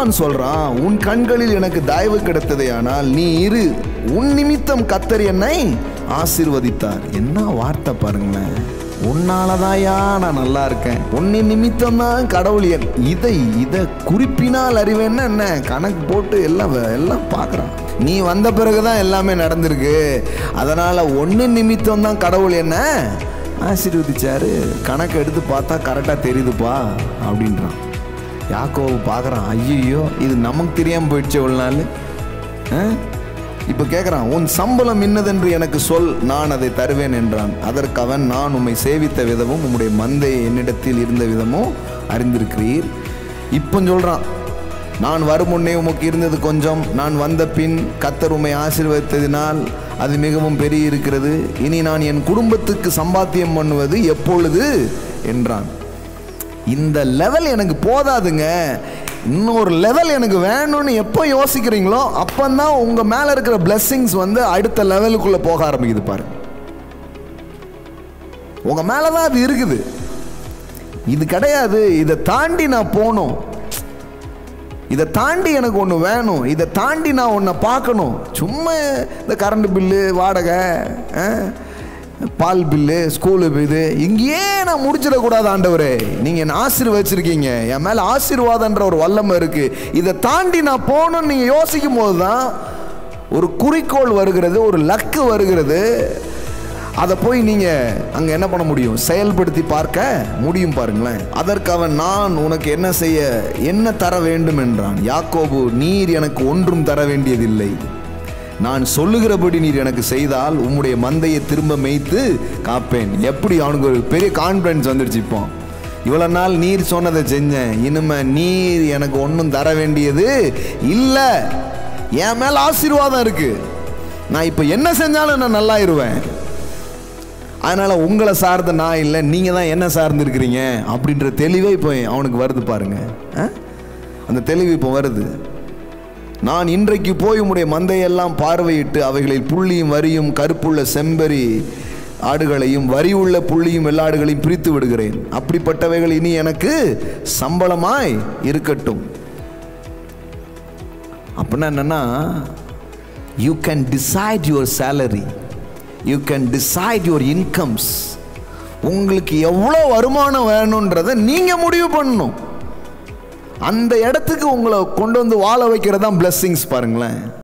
நீதிமான் சொல்றான் உன் கண்களில் எனக்கு தயவு கிடைத்ததே ஆனால் நீ இரு உன் நிமித்தம் கத்தர் என்னை ஆசீர்வதித்தார் என்ன வார்த்தை பாருங்களேன் உன்னாலதாயா நான் நல்லா இருக்கேன் உன்னின் நிமித்தம் தான் கடவுள் என் இதை இதை குறிப்பினால் அறிவேன்னா என்ன கணக்கு போட்டு எல்லாம் வ- எல்லாம் பார்க்குறான் நீ வந்த பிறகுதான் எல்லாமே நடந்திருக்கு அதனால ஒன்று நிமித்தம் தான் கடவுள் என்ன ஆசீர்வதிச்சாரு கணக்கு எடுத்து பார்த்தா கரெக்டாக தெரியுதுப்பா அப்படின்றான் யாக்கோவு பார்க்குறான் ஐயோ இது நமக்கு தெரியாமல் போயிடுச்சு ஒரு நாள் இப்போ கேட்குறான் உன் சம்பளம் இன்னதென்று எனக்கு சொல் நான் அதை தருவேன் என்றான் அதற்கு அவன் நான் உம்மை சேவித்த விதமும் உம்முடைய மந்தை என்னிடத்தில் இருந்த விதமும் அறிந்திருக்கிறீர் இப்போ சொல்கிறான் நான் வரும் முன்னே உமக்கு இருந்தது கொஞ்சம் நான் வந்த பின் கத்தர் உம்மை ஆசீர்வதித்ததினால் அது மிகவும் பெரிய இருக்கிறது இனி நான் என் குடும்பத்துக்கு சம்பாத்தியம் பண்ணுவது எப்பொழுது என்றான் இந்த லெவல் எனக்கு போதாதுங்க இன்னொரு லெவல் எனக்கு வேணும்னு எப்போ யோசிக்கிறீங்களோ அப்பந்தான் உங்க மேல இருக்கிற blessings வந்து அடுத்த லெவலுக்குள்ள போக ஆரம்பிக்குது பாருங்க உங்க மேலதான் அது இருக்குது இது கிடையாது இதை தாண்டி நான் போகணும் இதை தாண்டி எனக்கு ஒன்று வேணும் இதை தாண்டி நான் ஒன்றை பார்க்கணும் சும்மா இந்த கரண்ட் பில்லு வாடகை ஆ, பால் பில்லு ஸ்கூலு இது இங்கேயே நான் முடிச்சிடக்கூடாது ஆண்டவரே நீங்கள் என்ன ஆசீர்வச்சிருக்கீங்க என் மேலே ஆசீர்வாதன்ற ஒரு வல்லமை இருக்குது இதை தாண்டி நான் போகணும்னு நீங்கள் யோசிக்கும் போது தான் ஒரு குறிக்கோள் வருகிறது ஒரு லக்கு வருகிறது அதை போய் நீங்க அங்க என்ன பண்ண முடியும் செயல்படுத்தி பார்க்க முடியும் பாருங்களேன் அதற்கு அவன் நான் உனக்கு என்ன செய்ய என்ன தர வேண்டும் என்றான் யாக்கோபு நீர் எனக்கு ஒன்றும் தர வேண்டியதில்லை நான் சொல்லுகிறபடி நீர் எனக்கு செய்தால் உம்முடைய மந்தையை திரும்ப மேய்த்து காப்பேன் எப்படி அவனுக்கு ஒரு பெரிய கான்ஃபிடன்ஸ் வந்துடுச்சு இப்போ இவ்வளோ நாள் நீர் சொன்னதை செஞ்சேன் இனிமே நீர் எனக்கு ஒன்றும் தர வேண்டியது இல்லை என் மேல ஆசீர்வாதம் இருக்கு நான் இப்போ என்ன செஞ்சாலும் நான் நல்லாயிருவேன் அதனால உங்களை சார்ந்த நான் இல்லை நீங்க தான் என்ன சார்ந்து இருக்கிறீங்க அப்படின்ற தெளிவே இப்போ அவனுக்கு வருது பாருங்க ஆ? அந்த தெளிவு இப்போ வருது நான் இன்றைக்கு போய் உம்முடைய மந்தையெல்லாம் பார்வையிட்டு அவைகளில் புள்ளியும் வரியும் கருப்புள்ள செம்பரி ஆடுகளையும் வரி உள்ள புள்ளியும் வெள்ளாடுகளையும் பிரித்து விடுகிறேன் அப்படிப்பட்டவைகள் இனி எனக்கு சம்பளமாய் இருக்கட்டும் அப்படின்னா என்னன்னா you can decide your salary you can decide your incomes உங்களுக்கு எவ்வளோ வருமானம் வேணுன்றதை நீங்கள் முடிவு பண்ணணும் அந்த இடத்துக்கு உங்களை கொண்டு வந்து வாழ வைக்கிறது தான் blessings பாருங்களேன்